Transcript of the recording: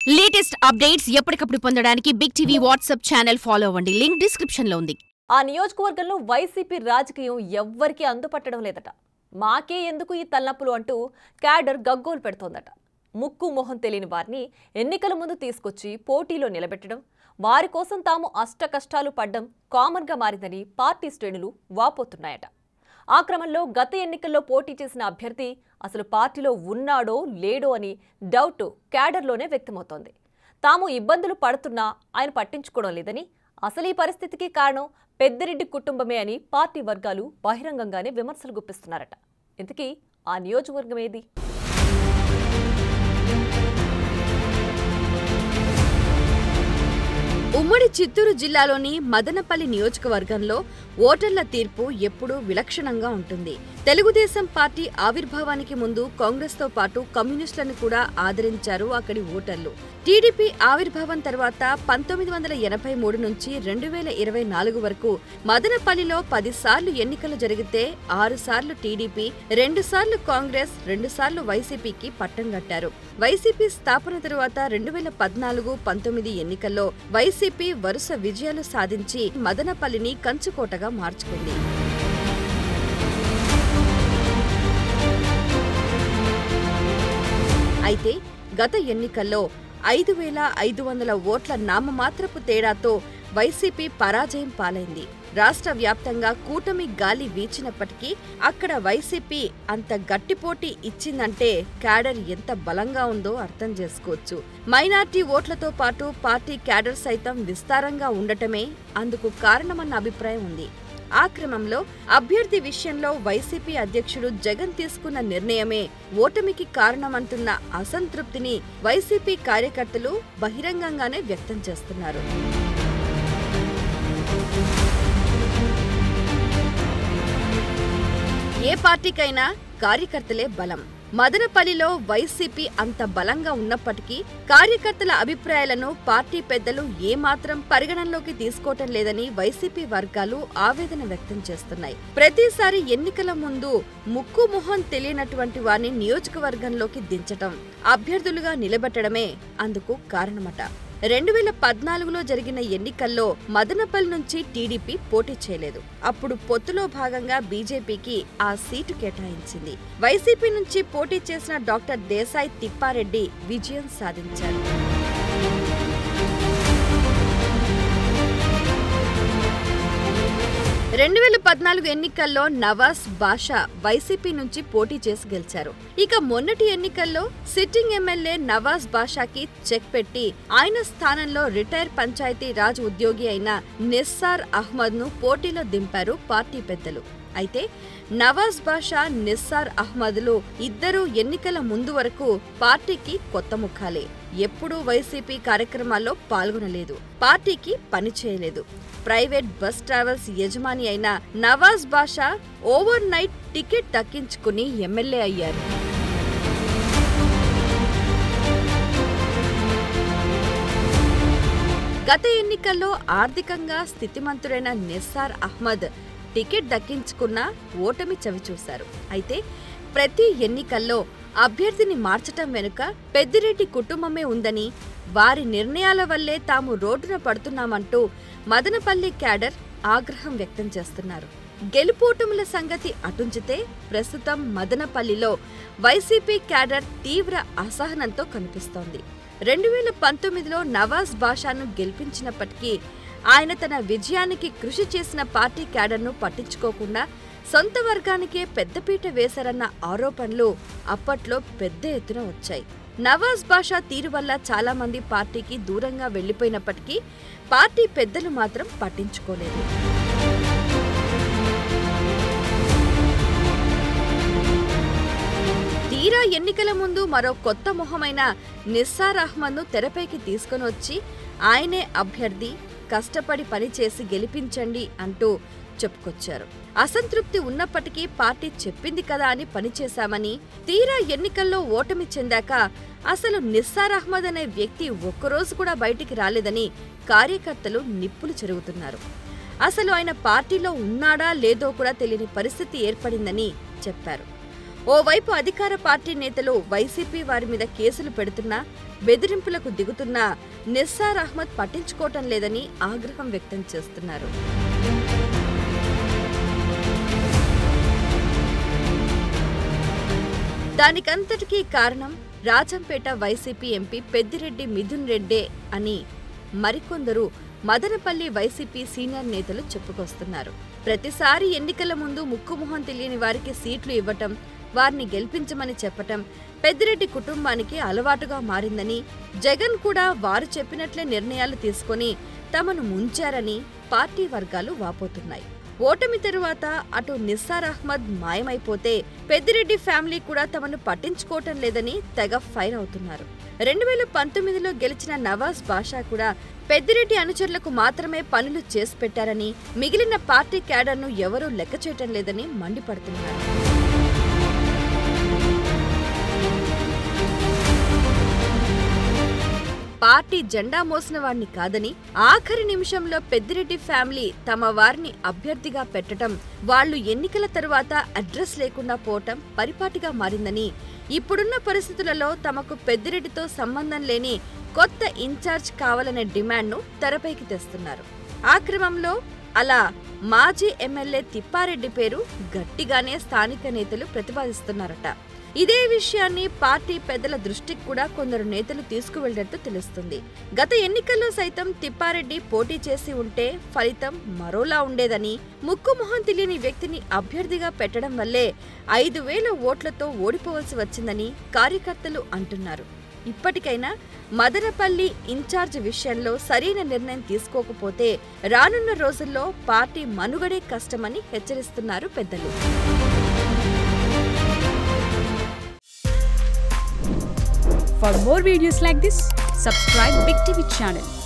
latest updates ఎప్పటికప్పుడు పొందడానికి big TV WhatsApp channel follow అవ్వండి లింక్ డిస్క్రిప్షన్ లో ఉంది ఆ నియోజకవర్గంలో వైసీపీ రాజకీయం ఎవ్వరికీ అందుపట్టడం లేదట మాకే ఎందుకు ఈ తలనొప్పులు అంటూ క్యాడర్ గగ్గోలు పెడుతోందట ముక్కు మొహం తెలియని వారిని ఎన్నికల ముందు తీసుకొచ్చి పోటీలో నిలబెట్టడం వారి కోసం తాము అష్ట కష్టాలు పడ్డం కామన్గా మారిందని పార్టీ శ్రేణులు వాపోతున్నాయట ఆ క్రమంలో గత ఎన్నికల్లో పోటీ చేసిన అభ్యర్థి అసలు పార్టీలో ఉన్నాడో లేడో అని డౌట్ క్యాడర్లోనే వ్యక్తమవుతోంది తాము ఇబ్బందులు పడుతున్నా ఆయన పట్టించుకోవడం లేదని అసలు ఈ పరిస్థితికి కారణం పెద్దిరెడ్డి కుటుంబమే అని పార్టీ వర్గాలు బహిరంగంగానే విమర్శలు గుప్పిస్తున్నారట ఇంతకీ ఆ నియోజకవర్గం ఏది ఉమ్మడి చిత్తూరు జిల్లాలోని మదనపల్లి నియోజకవర్గంలో ఓటర్ల తీర్పు ఎప్పుడూ విలక్షణంగా ఉంటుంది తెలుగుదేశం పార్టీ ఆవిర్భావానికి ముందు కాంగ్రెస్తో పాటు కమ్యూనిస్టులను కూడా ఆదరించారు అక్కడి ఓటర్లు టీడీపీ ఆవిర్భావం తర్వాత పంతొమ్మిది వందల ఎనభై మూడు నుంచి రెండు వేల ఇరవై నాలుగు వరకు మదనపల్లిలో పదిసార్లు ఎన్నికలు జరిగితే ఆరు సార్లు టీడీపీ రెండు సార్లు కాంగ్రెస్ రెండు సార్లు వైసీపీకి పట్టం కట్టారు వైసీపీ స్థాపన తరువాత రెండు వేల పద్నాలుగు పంతొమ్మిది ఎన్నికల్లో వైసీపీ వరుస విజయాలు సాధించి మదనపల్లిని కంచుకోటగా మార్చుకుంది అయితే గత ఎన్నికల్లో ఐదు వేల ఐదు వందల ఓట్ల నామమాత్రపు తేడాతో వైసీపీ పరాజయం పాలైంది రాష్ట్ర వ్యాప్తంగా కూటమి గాలి వీచినప్పటికీ అక్కడ వైసీపీ అంత గట్టిపోటీ ఇచ్చిందంటే క్యాడర్ ఎంత బలంగా ఉందో అర్థం చేసుకోవచ్చు మైనార్టీ ఓట్లతో పాటు పార్టీ క్యాడర్ సైతం విస్తారంగా ఉండటమే అందుకు కారణమన్న అభిప్రాయం ఉంది ఆ క్రమంలో అభ్యర్థి విషయంలో వైసీపీ అధ్యక్షుడు జగన్ తీసుకున్న నిర్ణయమే ఓటమికి కారణమంటున్న అసంతృప్తిని వైసీపీ కార్యకర్తలు బహిరంగంగానే వ్యక్తం చేస్తున్నారు ఏ పార్టీకైనా కార్యకర్తలే బలం మదనపల్లిలో వైసీపీ అంత బలంగా ఉన్నప్పటికీ కార్యకర్తల అభిప్రాయాలను పార్టీ పెద్దలు ఏమాత్రం పరిగణనలోకి తీసుకోవటం లేదని వైసీపీ వర్గాలు ఆవేదన వ్యక్తం చేస్తున్నాయి ప్రతిసారి ఎన్నికల ముందు ముక్కు మొహం తెలియనటువంటి వారిని నియోజకవర్గంలోకి దించటం అభ్యర్థులుగా నిలబెట్టడమే అందుకు కారణమట రెండు వేల పద్నాలుగులో జరిగిన ఎన్నికల్లో మదనపల్లి నుంచి టీడీపీ పోటీ చేయలేదు అప్పుడు పొత్తులో భాగంగా బీజేపీకి ఆ సీటు కేటాయించింది వైసీపీ నుంచి పోటీ చేసిన డాక్టర్ దేశాయ్ తిప్పారెడ్డి విజయం సాధించారు రెండు వేల పద్నాలుగు ఎన్నికల్లో నవాజ్ బాషా వైసీపీ నుంచి పోటీ చేసి గెలిచారు ఇక మొన్నటి ఎన్నికల్లో సిట్టింగ్ ఎమ్మెల్యే నవాజ్ బాషాకి చెక్ పెట్టి ఆయన స్థానంలో రిటైర్ పంచాయతీ రాజ్ ఉద్యోగి అయిన నిస్సార్ అహ్మద్ ను పోటీలో దింపారు పార్టీ పెద్దలు అయితే నవాజ్ బాషా నిస్సార్ అహ్మద్లు ఇద్దరూ ఎన్నికల ముందు వరకు పార్టీకి కొత్త ముఖాలే ఎప్పుడూ వైసీపీ కార్యక్రమాల్లో పాల్గొనలేదు పార్టీకి పని చేయలేదు ప్రైవేట్ బస్ ట్రావెల్స్ యజమాని అయిన Nawaz Basha overnight ticket దక్కించుకుని ఎమ్మెల్యే అయ్యారు గత ఎన్నికల్లో ఆర్థికంగా స్థితిమంతుడైన నిస్సార్ అహ్మద్ టికెట్ దక్కించుకున్న ఓటమి చవిచూశారు అయితే ప్రతి ఎన్నికల్లో అభ్యర్థిని మార్చటం వెనుక పెద్దిరెడ్డి కుటుంబమే ఉందని వారి నిర్ణయాల వల్లే తాము రోడ్డున పడుతున్నామంటూ మదనపల్లి క్యాడర్ ఆగ్రహం వ్యక్తం చేస్తున్నారు గెలుపోటముల సంగతి అటుంచితే ప్రస్తుతం మదనపల్లిలో వైసీపీ క్యాడర్ తీవ్ర అసహనంతో కనిపిస్తోంది రెండు వేల పంతొమ్మిదిలో నవాజ్ బాషాను గెలిపించినప్పటికీ ఆయన తన విజయానికి కృషి చేసిన పార్టీ క్యాడర్ను పట్టించుకోకుండా సొంత వర్గానికే పెద్దపీట వేశారన్న ఆరోపణలు అప్పట్లో పెద్ద ఎత్తున వచ్చాయి నవాజ్ బాషా తీరు వల్ల చాలా మంది పార్టీకి దూరంగా వెళ్లిపోయినప్పటికీ పార్టీ పెద్దలు మాత్రం పట్టించుకోలేదు తీరా ఎన్నికల ముందు మరో కొత్త మొహమైన నిస్సార్ అహ్మద్ను తెరపైకి తీసుకొని వచ్చి ఆయనే అభ్యర్థి కష్టపడి పనిచేసి గెలిపించండి అంటూ చెప్పుకొచ్చారు అసంతృప్తి ఉన్నప్పటికీ పార్టీ చెప్పింది కదా అని పనిచేశామని తీరా ఎన్నికల్లో ఓటమి చెందాక అసలు నిస్సార్ అహ్మద్ అనే వ్యక్తి ఒక్కరోజు కూడా బయటికి రాలేదని కార్యకర్తలు నిప్పులు చెరుగుతున్నారు అసలు ఆయన పార్టీలో ఉన్నాడా లేదో కూడా తెలియని పరిస్థితి ఏర్పడిందని చెప్పారు ఓవైపు అధికార పార్టీ నేతలు వైసీపీ వారి మీద కేసులు పెడుతున్నా బెదిరింపులకు దిగుతున్నా నిస్సార్ అహ్మద్ పట్టించుకోవటం లేదని ఆగ్రహం వ్యక్తం చేస్తున్నారు దానికంతటికీ కారణం రాజంపేట వైసీపీ ఎంపీ పెద్దిరెడ్డి మిథున్ రెడ్డే అని మరికొందరు మదనపల్లి వైసీపీ సీనియర్ నేతలు చెప్పుకొస్తున్నారు ప్రతిసారి ఎన్నికల ముందు ముక్కుమొహం తెలియని వారికి సీట్లు ఇవ్వటం వారిని గెలిపించమని చెప్పటం పెద్దిరెడ్డి కుటుంబానికి అలవాటుగా మారిందని జగన్ కూడా వారు చెప్పినట్లే నిర్ణయాలు తీసుకొని తమను ముంచారని పార్టీ వర్గాలు వాపోతున్నాయి ఓటమి తరువాత అటు నిస్సార్ అహ్మద్ మాయమైపోతే పెద్దిరెడ్డి ఫ్యామిలీ కూడా తమను పట్టించుకోవటం లేదని తెగ ఫైర్ అవుతున్నారు రెండు వేల పంతొమ్మిదిలో గెలిచిన నవాజ్ బాషా కూడా పెద్దిరెడ్డి అనుచరులకు మాత్రమే పనులు చేసి పెట్టారని మిగిలిన పార్టీ క్యాడర్ను ఎవరూ లెక్క చేయటం లేదని మండిపడుతున్నారు పార్టీ జెండా మోసిన వారిని కాదని ఆఖరి నిమిషంలో పెద్దిరెడ్డి ఫ్యామిలీ తమ వారిని అభ్యర్థిగా పెట్టడం వాళ్ళు ఎన్నికల తరువాత అడ్రస్ లేకుండా పోవటం పరిపాటిగా మారిందని ఇప్పుడున్న పరిస్థితులలో తమకు పెద్దిరెడ్డితో సంబంధం లేని కొత్త ఇన్ఛార్జ్ కావాలనే డిమాండ్ను తెరపైకి తెస్తున్నారు ఆ క్రమంలో అలా మాజీ ఎమ్మెల్యే తిప్పారెడ్డి పేరు గట్టిగానే స్థానిక నేతలు ప్రతిపాదిస్తున్నారట ఇదే విషయాన్ని పార్టీ పెద్దల దృష్టికి కూడా కొందరు నేతలు తీసుకువెళ్లినట్టు తెలుస్తుంది గత ఎన్నికల్లో సైతం తిప్పారెడ్డి పోటీ చేసి ఉంటే ఫలితం మరోలా ఉండేదని ముక్కు మొహం తెలియని వ్యక్తిని అభ్యర్థిగా పెట్టడం వల్లే ఐదు వేల ఓట్లతో ఓడిపోవలసి వచ్చిందని కార్యకర్తలు అంటున్నారు ఇప్పటికైనా మదనపల్లి ఇన్ఛార్జ్ విషయంలో సరైన నిర్ణయం తీసుకోకపోతే రానున్న రోజుల్లో పార్టీ మనుగడే కష్టమని హెచ్చరిస్తున్నారు పెద్దలు For more videos like this, subscribe Big TV channel